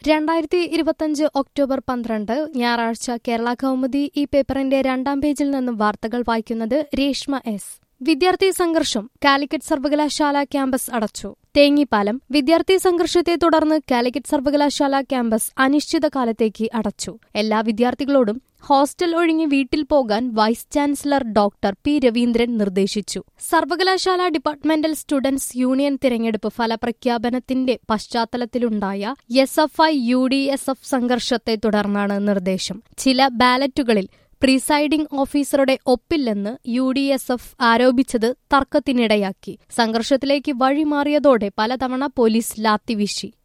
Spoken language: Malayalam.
രണ്ടായിരത്തി ഇരുപത്തഞ്ച് ഒക്ടോബർ പന്ത്രണ്ട് ഞായറാഴ്ച കേരള കൗമുദി ഈ പേപ്പറിന്റെ രണ്ടാം പേജിൽ നിന്നും വാർത്തകൾ വായിക്കുന്നത് രേഷ്മ എസ് വിദ്യാർത്ഥി സംഘർഷം കാലിക്കറ്റ് സർവകലാശാല ക്യാമ്പസ് അടച്ചു തേങ്ങിപ്പാലം വിദ്യാർത്ഥി സംഘർഷത്തെ തുടർന്ന് കാലിക്കറ്റ് സർവകലാശാല ക്യാമ്പസ് അനിശ്ചിതകാലത്തേക്ക് അടച്ചു എല്ലാ വിദ്യാർത്ഥികളോടും ഹോസ്റ്റൽ ഒഴിഞ്ഞ് വീട്ടിൽ പോകാൻ vice chancellor doctor P Raveendran നിർദ്ദേശിച്ചു സർവകലാശാല ഡിപ്പാർട്ട്മെന്റൽ സ്റ്റുഡൻസ് യൂണിയൻ തിരഞ്ഞെടുപ്പ് ഫലപ്രഖ്യാപനത്തിന്റെ പശ്ചാത്തലത്തിലുണ്ടായ S F I U D S F സംഘർഷത്തെ തുടർന്നാണ് നിർദ്ദേശം ചില ബാലറ്റുകളിൽ പ്രിസൈഡിംഗ് ഓഫീസറുടെ ഒപ്പില്ലെന്ന് യു ഡി എസ് എഫ് ആരോപിച്ചത് തർക്കത്തിനിടയാക്കി സംഘർഷത്തിലേക്ക് വഴിമാറിയതോടെ പലതവണ പോലീസ് ലാത്തിവീശി